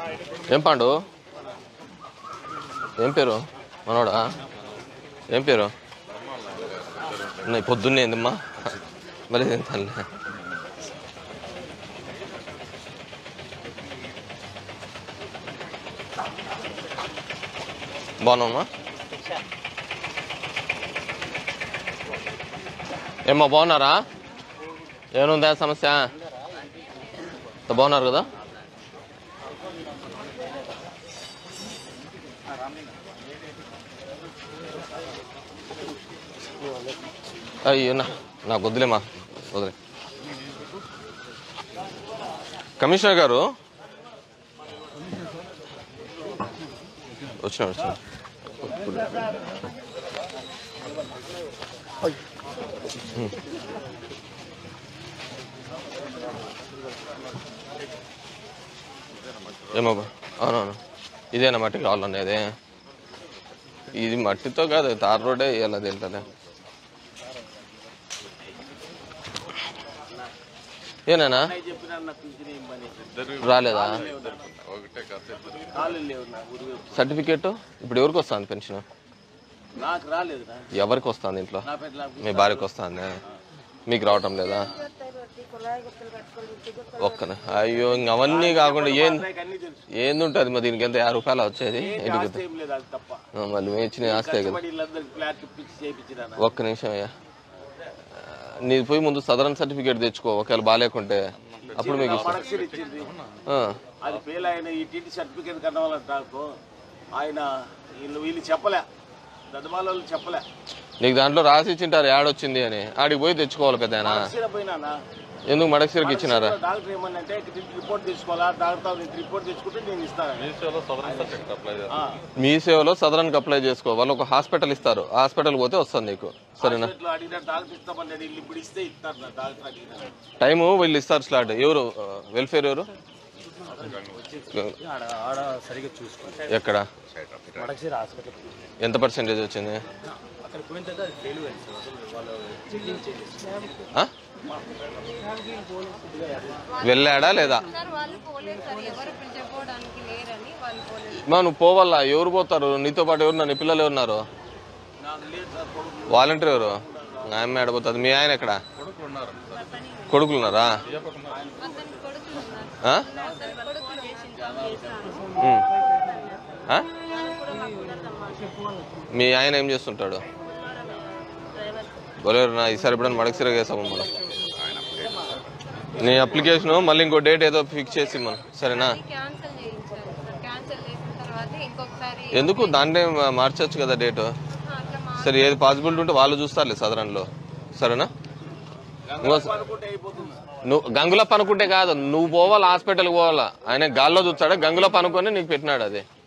ఏం పండు ఏం పేరు మనోడా ఏం పేరు ఉన్నాయి పొద్దున్నే ఏందమ్మా మరి ఏం తల్లి బాగున్నామ్మా ఏమ్మా బాగున్నారా ఏముందా సమస్య అంతా బాగున్నారు కదా అయ్యో నా నాకు వద్దులేమా వదిలే కమిషనర్ గారు వచ్చిన వచ్చిన ఏమో బా. అవునవును ఇదేనా మట్టి కావాలండి అదే ఇది మట్టితో కాదు తార్ రోడ్డే వేయాలి అది ఏంటనే ఏనా రాలేదా కాళ్ళు లేవు నా ఊరు సర్టిఫికేట్ ఇప్పుడు ఎవరికి వస్తుంది పెన్షన్ నాకు రాలేదు నా ఎవరికి వస్తుంది ఇంట్లో నా పెద్ద నాకు మీ భార్యకి వస్తుంది మీకు రావటం లేదా ఒక్కనే అయ్యో ఇంక అవన్నీ కాకుండా ఏం నాకు అన్ని తెలుసు ఏంది ఉంటుంది మరి దీనికి ఎంత యాభై రూపాయలు వచ్చేది ఏంటి ఇంటికి ఆస్తి ఏం లేదు అది తప్ప ఆ, మళ్ళీ మేము ఇచ్చిన ఆస్తే కదా కష్టపడి వీళ్ళందరికి ఫ్లాట్ ఇప్పించి చేయించిన ఒక్క నిమిషం అయ్యా నీ పోయి ముందు సదరన్ సర్టిఫికేట్ తెచ్చుకో ఒకవేళ బాగాలేకుంటే అప్పుడు మీకు ఇస్తాం మనకు ఇచ్చింది ఆ, అది ఫెయిల్ అయిన ఈ టీటీ సర్టిఫికేట్ కన్నా నాకు ఆయన వీళ్ళు వీళ్ళు చెప్పలే దద్దమాల వాళ్ళు చెప్పలే నీకు దాంట్లో రాసి ఇచ్చింటారు యాడొచ్చింది అని ఆడికి పోయి తెచ్చుకోవాలి పెద్దనా మడకశిర పోయినా ఎందుకు మడకసిరికి ఇచ్చినారా డాక్టర్ ఏమన్నంటే రిపోర్ట్ తీసుకోవాలా డాక్టర్ రిపోర్ట్ తెచ్చుకుంటే నేను ఇస్తాను ఆ, మీ సేవలో సదరన్కి అప్లై చేసుకో వాళ్ళు ఒక హాస్పిటల్ ఇస్తారు ఆ హాస్పిటల్ పోతే వస్తుంది నీకు సరేనా హాస్పిటల్లో అడిగిన డాక్టర్ ఇస్తామన్నాడు వీళ్ళు ఇప్పుడు ఇస్తే ఇస్తారు నా డాక్టర్ అడిగిన టైము వీళ్ళు ఇస్తారు స్లాట్ ఎవరు వెల్ఫేర్ ఎవరు ఆడ ఆడ సరిగ్గా చూసుకో ఎక్కడ మడకశిర హాస్పిటల్ ఎంత పర్సెంటేజ్ వచ్చింది అక్కడ పోయిన తర్వాత అది ఫెయిల్ అయింది సార్ అసలు వాళ్ళు చెల్లించేది ఆ? వెళ్ళాడా లేదా సార్ వాళ్ళు పోలేదు సార్ ఎవరు పిలిచిపోవడానికి లేరని వాళ్ళు పోలేదు మా నువ్వు పోవాలా ఎవరు పోతారు నీతో పాటు ఎవరు నీ పిల్లలు ఎవరున్నారు నాకు లేదు సార్ కొడుకు వాలంటీర్ ఎవరు ఆమె ఆడబోతుంది మీ ఆయన ఎక్కడ కొడుకులు ఉన్నారా అతని కొడుకులు ఉన్నారు ఆ? అతని కొడుకులు చేసిన జాబ్ చేస్తాను ఉమ్. ఆ? వాళ్ళు కూడా మాకు ఉన్నదమ్మా మీ ఆయన ఏం చేస్తుంటాడు డ్రైవర్ బొలేరు నా ఈసారి ఎప్పుడైనా మడకసిరగా వేసాము మనం నీ అప్లికేషన్ మళ్ళీ ఇంకో డేట్ ఏదో ఫిక్స్ చేసి మనం సరేనా క్యాన్సిల్ చేయించారు సార్ క్యాన్సిల్ చేసిన తర్వాత ఇంకొకసారి ఎందుకు దాన్నే మా- మార్చొచ్చు కదా డేట్ ఆ, అట్లా మా సరే ఏది పాసిబిలిటీ ఉంటే వాళ్ళు చూస్తారులే సదరన్లో సరేనా ఇంకో- అనుకుంటే అయిపోతుంది నువ్వు గంగులప్ప అనుకుంటే కాదు నువ్వు పోవాలి హాస్పిటల్కి పోవాలా ఆయన గాల్లో చూస్తాడా గంగులప్ప అనుకొని నీకు పెట్టినాడు అది